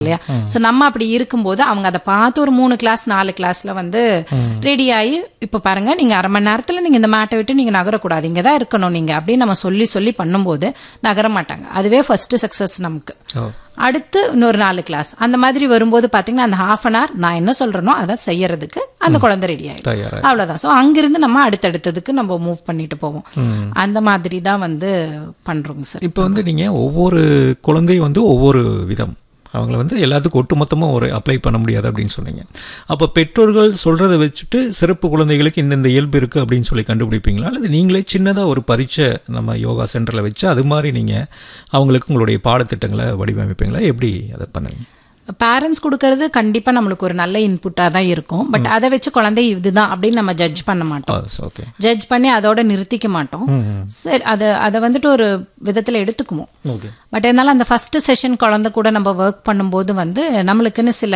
இல்லையா சோ நம்ம அப்படி இருக்கும்போது அவங்க அதை பார்த்து ஒரு மூணு கிளாஸ் நாலு கிளாஸ்ல வந்து ரெடி ஆகி இப்ப பாருங்க நீங்க அரை மணி நேரத்துல நீங்க இந்த மேட்டை விட்டு நீங்க நகரக்கூடாது இங்க தான் இருக்கணும் நீங்க அப்படின்னு நம்ம சொல்லி சொல்லி பண்ணும்போது நகர மாட்டாங்க அதுவே ஃபர்ஸ்ட் சக்சஸ் நமக்கு ஓ அடுத்து இன்னொரு நாலு கிளாஸ் அந்த மாதிரி வரும்போது பாத்தீங்கன்னா அந்த ஹாஃப் அன் ஹவர் நான் என்ன சொல்றேனோ அதை செய்யறதுக்கு அந்த குழந்தை ரெடி ஆயிடும் தயாரா அவ்வளவுதான் சோ அங்கிருந்து நம்ம அடுத்தடுத்ததுக்கு நம்ம மூவ் பண்ணிட்டு போவோம் அந்த மாதிரி தான் வந்து பண்றோங்க சார் இப்போ வந்து நீங்க ஒவ்வொரு குழந்தையும் வந்து ஒவ்வொரு விதம் அவங்கள வந்து எல்லாத்துக்கும் ஒட்டுமொத்தமாக ஒரு அப்ளை பண்ண முடியாது அப்படின்னு சொன்னீங்க அப்போ பெற்றோர்கள் சொல்கிறத வச்சுட்டு சிறப்பு குழந்தைகளுக்கு இந்தந்த இயல்பு இருக்குது அப்படின்னு சொல்லி கண்டுபிடிப்பீங்களா அல்லது நீங்களே சின்னதாக ஒரு பரீட்சை நம்ம யோகா சென்டரில் வச்சு அது மாதிரி நீங்கள் அவங்களுக்கு உங்களுடைய பாடத்திட்டங்களை வடிவமைப்பீங்களா எப்படி அதை பண்ணுவீங்க பேரண்ட்ஸ் கொடுக்கறது கண்டிப்பா நம்மளுக்கு ஒரு நல்ல இன்புட்டா தான் இருக்கும் பட் அதை வச்சு குழந்தை இதுதான் அப்படின்னு நம்ம ஜட்ஜ் பண்ண மாட்டோம் ஓகே ஜட்ஜ் பண்ணி அதோட நிறுத்திக்க மாட்டோம் சரி அதை அதை வந்துட்டு ஒரு விதத்துல எடுத்துக்குவோம் ஓகே பட் இருந்தாலும் அந்த ஃபர்ஸ்ட் செஷன் குழந்தை கூட நம்ம ஒர்க் பண்ணும்போது வந்து நம்மளுக்குன்னு சில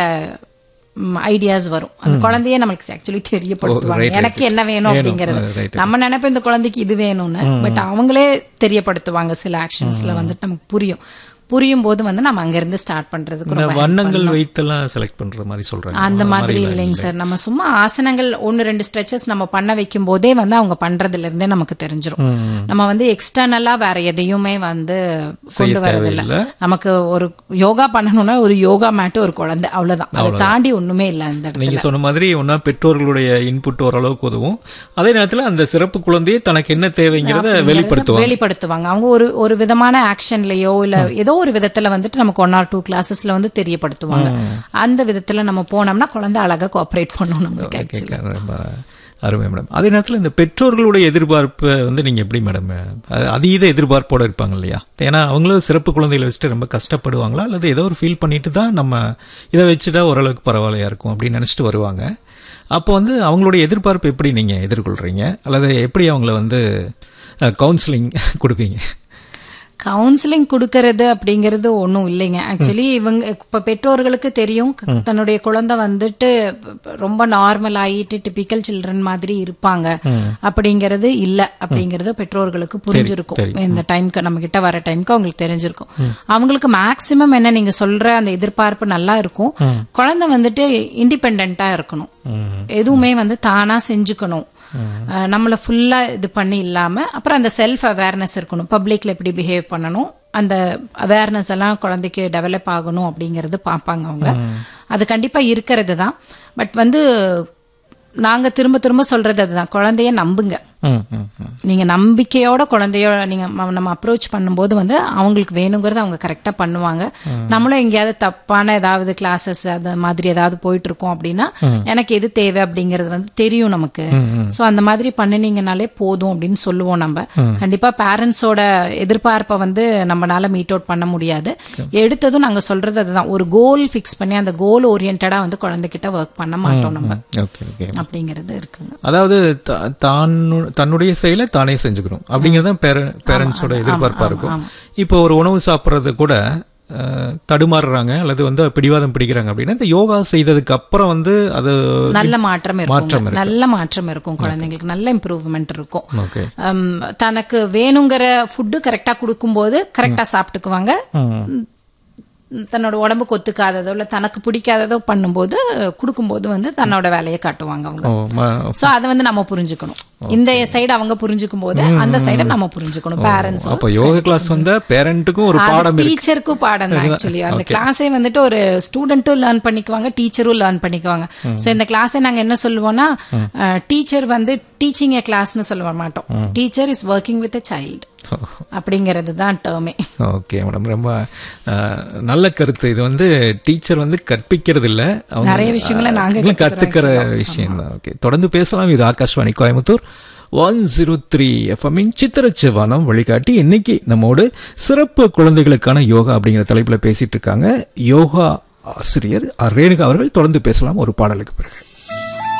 ஐடியாஸ் வரும் அந்த குழந்தையே நம்மளுக்கு ஆக்சுவலி தெரியப்படுத்துவாங்க எனக்கு என்ன வேணும் அப்படிங்கறது right. நம்ம நினைப்போம் இந்த குழந்தைக்கு இது வேணும்னு பட் அவங்களே தெரியப்படுத்துவாங்க சில ஆக்ஷன்ஸ்ல வந்துட்டு நமக்கு புரியும் புரியும் போது வந்து நம்ம அங்கிருந்து ஸ்டார்ட் பண்றதுக்கு இந்த ரொம்ப வண்ணங்கள் வைத்தெல்லாம் செலக்ட் பண்ணுற மாதிரி சொல்கிறாங்க அந்த மாதிரி இல்லைங்க சார் நம்ம சும்மா ஆசனங்கள் ஒன்னு ரெண்டு ஸ்ட்ரெச்சஸ் நம்ம பண்ண வைக்கும் போதே வந்து அவங்க பண்றதுல இருந்தே நமக்கு தெரிஞ்சிரும் நம்ம வந்து எக்ஸ்டர்னலா வேற எதையுமே வந்து கொண்டு வரதில்ல தேவையில்லை. நமக்கு ஒரு யோகா பண்ணணும்னா ஒரு யோகா மேட்டு ஒரு குழந்தை அவ்வளவுதான் அதை தாண்டி ஒண்ணுமே இல்ல இந்த இடத்துல நீங்க சொன்ன மாதிரி ஒன்னா பெற்றோர்களுடைய இன்புட் ஓரளவுக்கு உதவும் அதே நேரத்துல அந்த சிறப்பு குழந்தையை தனக்கு என்ன தேவைங்கிறத வெளிப்படுத்துவாங்க வெளிப்படுத்துவாங்க அவங்க ஒரு ஒரு விதமான ஆக்ஷன்லயோ இல்ல ஏதோ ஒரு விதத்துல வந்துட்டு நமக்கு ஒன் ஆர் டூ கிளாஸஸ்ல வந்து தெரியப்படுத்துவாங்க அந்த விதத்துல நம்ம போனோம்னா குழந்தை அழகா கோஆபரேட் பண்ணும் நமக்கு ஆக்சுவலி கேட்க ரொம்ப அருமை மேடம் அதே நேரத்தில் இந்த பெற்றோர்களுடைய எதிர்பார்ப்பை வந்து நீங்கள் எப்படி மேடம் அது அதீத எதிர்பார்ப்போட இருப்பாங்க இல்லையா ஏன்னா அவங்களும் சிறப்பு குழந்தைகளை வச்சுட்டு ரொம்ப கஷ்டப்படுவாங்களா அல்லது ஏதோ ஒரு ஃபீல் பண்ணிட்டு தான் நம்ம இதை வச்சுட்டா ஓரளவுக்கு பரவாயில்லையா இருக்கும் அப்படின்னு நினச்சிட்டு வருவாங்க அப்போ வந்து அவங்களுடைய எதிர்பார்ப்பு எப்படி நீங்கள் எதிர்கொள்கிறீங்க அல்லது எப்படி அவங்கள வந்து கவுன்சிலிங் கொடுப்பீங்க கவுன்சிலிங் கொடுக்கறது அப்படிங்கிறது ஒன்றும் இல்லைங்க ஆக்சுவலி இவங்க இப்ப பெற்றோர்களுக்கு தெரியும் க- தன்னுடைய குழந்தை வந்துட்டு ப- ரொம்ப நார்மல் ஆயிட்டு டிபிக்கல் சில்ட்ரன் மாதிரி இருப்பாங்க அப்படிங்கிறது இல்ல அப்படிங்கிறது பெற்றோர்களுக்கு புரிஞ்சிருக்கும் இந்த டைம்க்கு நம்ம கிட்ட வர டைம்க்கு அவங்களுக்கு தெரிஞ்சிருக்கும் அவங்களுக்கு மேக்சிமம் என்ன நீங்க சொல்ற அந்த எதிர்பார்ப்பு நல்லா இருக்கும் குழந்தை வந்துட்டு இண்டிபெண்டா இருக்கணும் எதுவுமே வந்து தானா செஞ்சுக்கணும் அஹ் நம்மள ஃபுல்லா இது பண்ணி இல்லாம அப்புறம் அந்த செல்ஃப் அவேர்னஸ் இருக்கணும் பப்ளிக்ல எப்படி பிஹேவ் பண்ணணும் அந்த அவேர்னஸ் எல்லாம் குழந்தைக்கு டெவலப் ஆகணும் அப்படிங்கறது பார்ப்பாங்க அவங்க அது கண்டிப்பா இருக்கிறது தான் பட் வந்து நாங்க திரும்ப திரும்ப சொல்றது அதுதான் குழந்தைய நம்புங்க ம் ம் ம் நீங்க நம்பிக்கையோட குழந்தையோட நீங்க ம- நம்ம அப்ரோச் பண்ணும்போது வந்து அவங்களுக்கு வேணுங்கிறத அவங்க கரெக்டா பண்ணுவாங்க நம்மளும் எங்கேயாவது தப்பான ஏதாவது கிளாஸஸ் அது மாதிரி ஏதாவது போயிட்டு இருக்கோம் அப்படின்னா எனக்கு எது தேவை அப்படிங்கறது வந்து தெரியும் நமக்கு சோ அந்த மாதிரி பண்ணினீங்கனாலே போதும் அப்படின்னு சொல்லுவோம் நம்ம கண்டிப்பா பேரண்ட்ஸோட எதிர்பார்ப்பை வந்து நம்மளால மீட் அவுட் பண்ண முடியாது எடுத்ததும் நாங்க சொல்றது அதுதான் ஒரு கோல் ஃபிக்ஸ் பண்ணி அந்த கோல் ஓரியன்டா வந்து குழந்தைகிட்ட ஒர்க் பண்ண மாட்டோம் நம்ம ஓகே ஓகே அப்படிங்கிறது இருக்குங்க அதாவது த- தான் தன்னுடைய செயலை தானே செஞ்சுக்கணும் அப்படிங்கிறது தான் பேரண்ட்ஸோட எதிர்பார்ப்பா இருக்கும் இப்போ ஒரு உணவு சாப்பிட்றது கூட அஹ், தடுமாறுறாங்க அல்லது வந்து பிடிவாதம் பிடிக்கிறாங்க அப்படின்னா இந்த யோகா செய்ததுக்கு அப்புறம் வந்து அது நல்ல மாற்றம் இருக்கும் நல்ல மாற்றம் இருக்கும் குழந்தைங்களுக்கு நல்ல இம்ப்ரூவ்மெண்ட் இருக்கும் ஓகே ஹம், தனக்கு வேணுங்கிற ஃபுட்டு கரெக்டா கொடுக்கும்போது கரெக்டா சாப்பிட்டுக்குவாங்க தன்னோட உடம்புக்கு ஒத்துக்காததோ இல்ல தனக்கு பிடிக்காததோ பண்ணும்போது கொடுக்கும்போது வந்து தன்னோட வேலையை காட்டுவாங்க அவங்க ஓ ம- சோ அதை வந்து நம்ம புரிஞ்சுக்கணும் இந்த சைடு அவங்க புரிஞ்சுக்கும் போது அந்த சைட நம்ம புரிஞ்சுக்கணும் பேரண்ட்ஸ் அப்போ யோகா கிளாஸ் வந்த பேரண்ட்டுக்கும் ஒரு பாடம் டீச்சருக்கும் பாடம் தான் ஆக்சுவலி அந்த கிளாஸே வந்துட்டு ஒரு ஸ்டூடெண்ட்டும் லேர்ன் பண்ணிக்குவாங்க டீச்சரும் லேர்ன் பண்ணிக்குவாங்க சோ இந்த கிளாஸை நாங்க என்ன சொல்லுவோம்னா டீச்சர் வந்து டீச்சிங் ஏ கிளாஸ்னு சொல்ல மாட்டோம் teacher is working with a child அப்படிங்கிறது தான் டேர்மே ஓகே மேடம் ரொம்ப அஹ், நல்ல கருத்து இது வந்து டீச்சர் வந்து கற்பிக்கிறது இல்ல அவங்க நிறைய விஷயங்களை நாங்க அவங்களும் கத்துக்கிற விஷயம் தான் ஓகே தொடர்ந்து பேசலாம் இது Akashvani Coimbatore one zero three எஃப்எம்மின் சித்திரச்சிவானம் வழிகாட்டி இன்னைக்கு நம்மோடு சிறப்பு குழந்தைகளுக்கான யோகா அப்படிங்கிற தலைப்புல பேசிட்டு இருக்காங்க யோகா ஆசிரியர் ரேணுகா அவர்கள் தொடர்ந்து பேசலாம் ஒரு பாடலுக்கு பிறகு